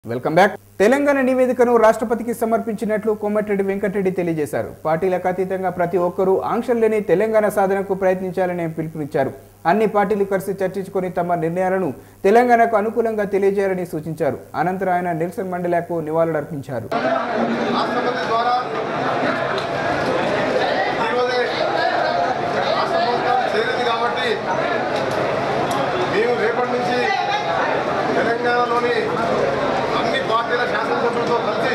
Welcome back Telangana నివేదికను రాష్ట్రపతికి సమర్పించినట్లు కోమటిరెడ్డి వెంకటరెడ్డి తెలియజేశారు పార్టీలకు అతీతంగా ప్రతి ఒక్కరూ ఆంక్షలు లేని తెలంగాణ సాధనకు ప్రయత్నించాలని పిలుపునిచ్చారు అన్ని పార్టీలు కలిసి చర్చించుకొని తమ నిర్ణయాలను తెలంగాణకు అనుకూలంగా తెలియజేయాలని సూచించారు అనంతరం ఆయన నెల్సన్ మండేలాకు నివాళులర్పించారు రాష్ట్రపతి ద్వారా ఈరోజే రాష్ట్ర ప్రభుత్వం చేరింది కాబట్టి మేము రేపటి నుంచి తెలంగాణలోని అన్ని పార్టీల శాసనసభ్యులతో కలిసి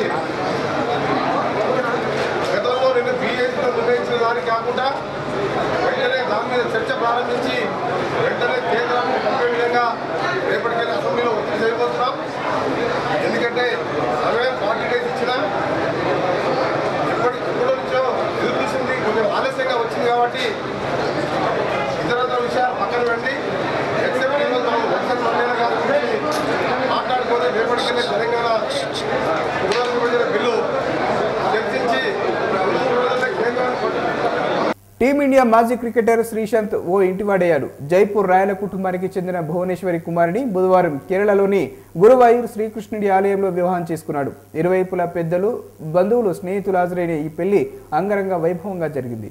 గతంలో నేను బీజేపీలో నిర్ణయించిన దానికి కాకుండా వెంటనే దాని మీద చర్చ ప్రారంభించి వెంటనే కేంద్రాన్ని పంపే విధంగా రేపటికెళ్ళి అసెంబ్లీలో ఒత్తిడి చేయబోతున్నాం ఎందుకంటే సర్వే ఫార్టీ డేస్ ఇచ్చినా ఎప్పటి ఎప్పటి నుంచో ఎదురు చూసింది కొంచెం ఆలస్యంగా వచ్చింది కాబట్టి ఇతర విషయాలు పక్కన పెట్టి ఎక్సెప్ట్ ఈరోజు మనం ఒకసారి మండేల గారి గురించి మాట్లాడుకొని రేపటికెళ్ళి తెలంగాణ పునర్విభజన బిల్లు చర్చించి పునర్విభజన కేంద్రాన్ని పట్టు- టీమిండియా మాజీ క్రికెటర్ శ్రీశాంత్ ఓ ఇంటివాడయ్యాడు జైపూర్ రాయల కుటుంబానికి చెందిన భువనేశ్వరి కుమారుని బుధవారం కేరళలోని గురువాయూర్ శ్రీకృష్ణుడి ఆలయంలో వివాహం చేసుకున్నాడు ఇరువైపుల పెద్దలు బంధువులు స్నేహితులు హాజరైన ఈ పెళ్లి అంగరంగ వైభవంగా జరిగింది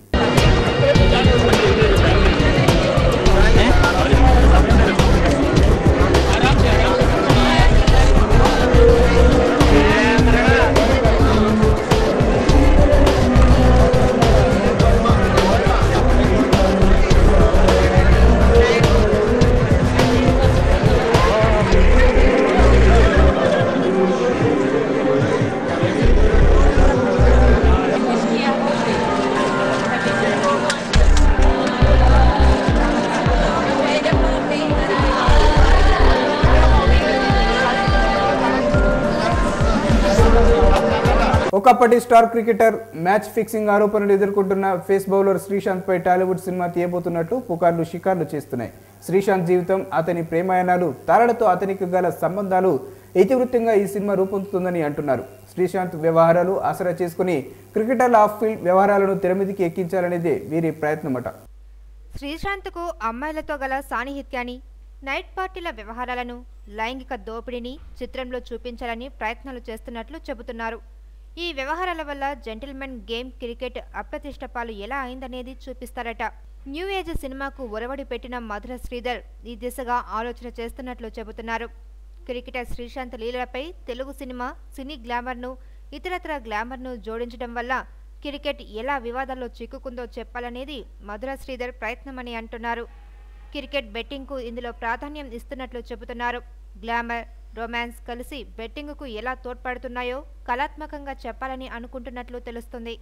ఒకప్పటి స్టార్ క్రికెటర్ మ్యాచ్ ఫిక్సింగ్ ఆరోపణలు ఎదుర్కొంటున్న ఫేస్ బౌలర్ శ్రీశాంత్ పై టాలీవుడ్ సినిమా తీయబోతున్నట్టు పుకార్లు షికార్లు చేస్తున్నాయి శ్రీశాంత్ జీవితం అతని ప్రేమాయణాలు తారలతో అతనికి గల సంబంధాలు ఇతివృత్తంగా ఈ సినిమా రూపొందుతుందని అంటున్నారు శ్రీశాంత్ వ్యవహారాలు ఆసరా చేసుకుని క్రికెటర్ల ఆఫ్ ఫీల్డ్ వ్యవహారాలను తెరమిదికి ఎక్కించాలనేదే వీరి ప్రయత్నమట శ్రీశాంత్కు అమ్మాయిలతో గల సాన్నిహిత్యాన్ని నైట్ పార్టీల వ్యవహారాలను లైంగిక దోపిడీని చిత్రంలో చూపించాలని ప్రయత్నాలు చేస్తున్నట్లు చెబుతున్నారు ఈ వ్యవహారాల వల్ల జెంటిల్మెన్ గేమ్ క్రికెట్ అప్రతిష్ట పాలు ఎలా అయిందనేది చూపిస్తారట న్యూ ఏజ్ సినిమాకు ఒరవడి పెట్టిన మధుర శ్రీధర్ ఈ దిశగా ఆలోచన చేస్తున్నట్లు చెబుతున్నారు క్రికెటర్ శ్రీశాంత్ లీలలపై తెలుగు సినిమా సినీ గ్లామర్ను ఇతరత్ర గ్లామర్ను జోడించడం వల్ల క్రికెట్ ఎలా వివాదాల్లో చిక్కుకుందో చెప్పాలనేది మధుర శ్రీధర్ ప్రయత్నమని అంటున్నారు క్రికెట్ బెట్టింగ్కు ఇందులో ప్రాధాన్యం ఇస్తున్నట్లు చెబుతున్నారు గ్లామర్ రొమాన్స్ కలిసి బెట్టింగ్కు ఎలా తోడ్పడుతున్నాయో కళాత్మకంగా చెప్పాలని అనుకుంటున్నట్లు తెలుస్తుంది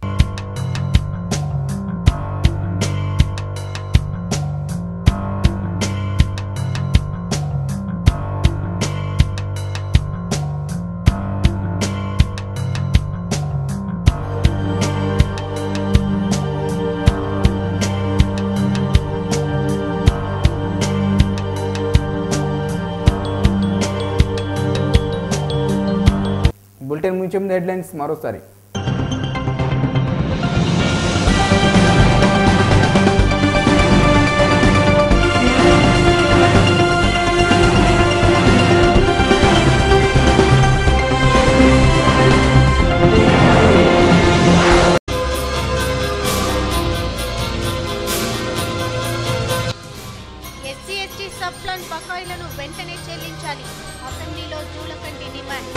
బులెటిన్ ముంచే ముందు హెడ్లైన్స్ మరోసారి ఎస్సీ ఎస్టీ సబ్ ప్లాన్ బకాయిలను వెంటనే చెల్లించాలి అసెంబ్లీలో జూలకంటి డిమాండ్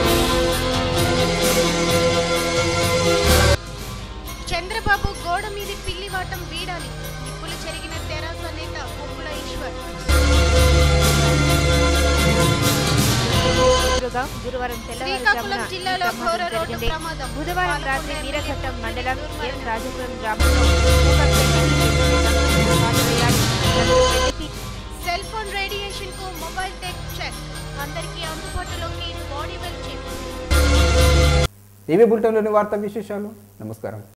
చంద్రబాబు గోడ మీది పిల్లివాటం వీడాలి నిప్పులు చెరిగిన తెరాస నేత కొప్పుల ఈశ్వర్ ఎదురుగా గురువారం శ్రీకాకుళం తెల్లవారుజామున ఈ జిల్లాలో ప్రమాదం ఘోర రోడ్డు జరిగింది. ప్రమాదం. బుధవారం పాలకొండ రాత్రి ఎమ్మెల్యే వీరఘట్టం మండలం దుర్మరణం. ఎం రాజపురం గ్రామంలో ఒక పెళ్లికి హాజరయ్యాడు. నలుగురు పెళ్లికి సెల్ ఫోన్ రేడియేషన్ కు మొబైల్ టెక్ చెక్ అందరికీ అందుబాటులోకి బాడీ వెల్ చిప్ ఇవి బులెటిన్లోని వార్తా విశేషాలు నమస్కారం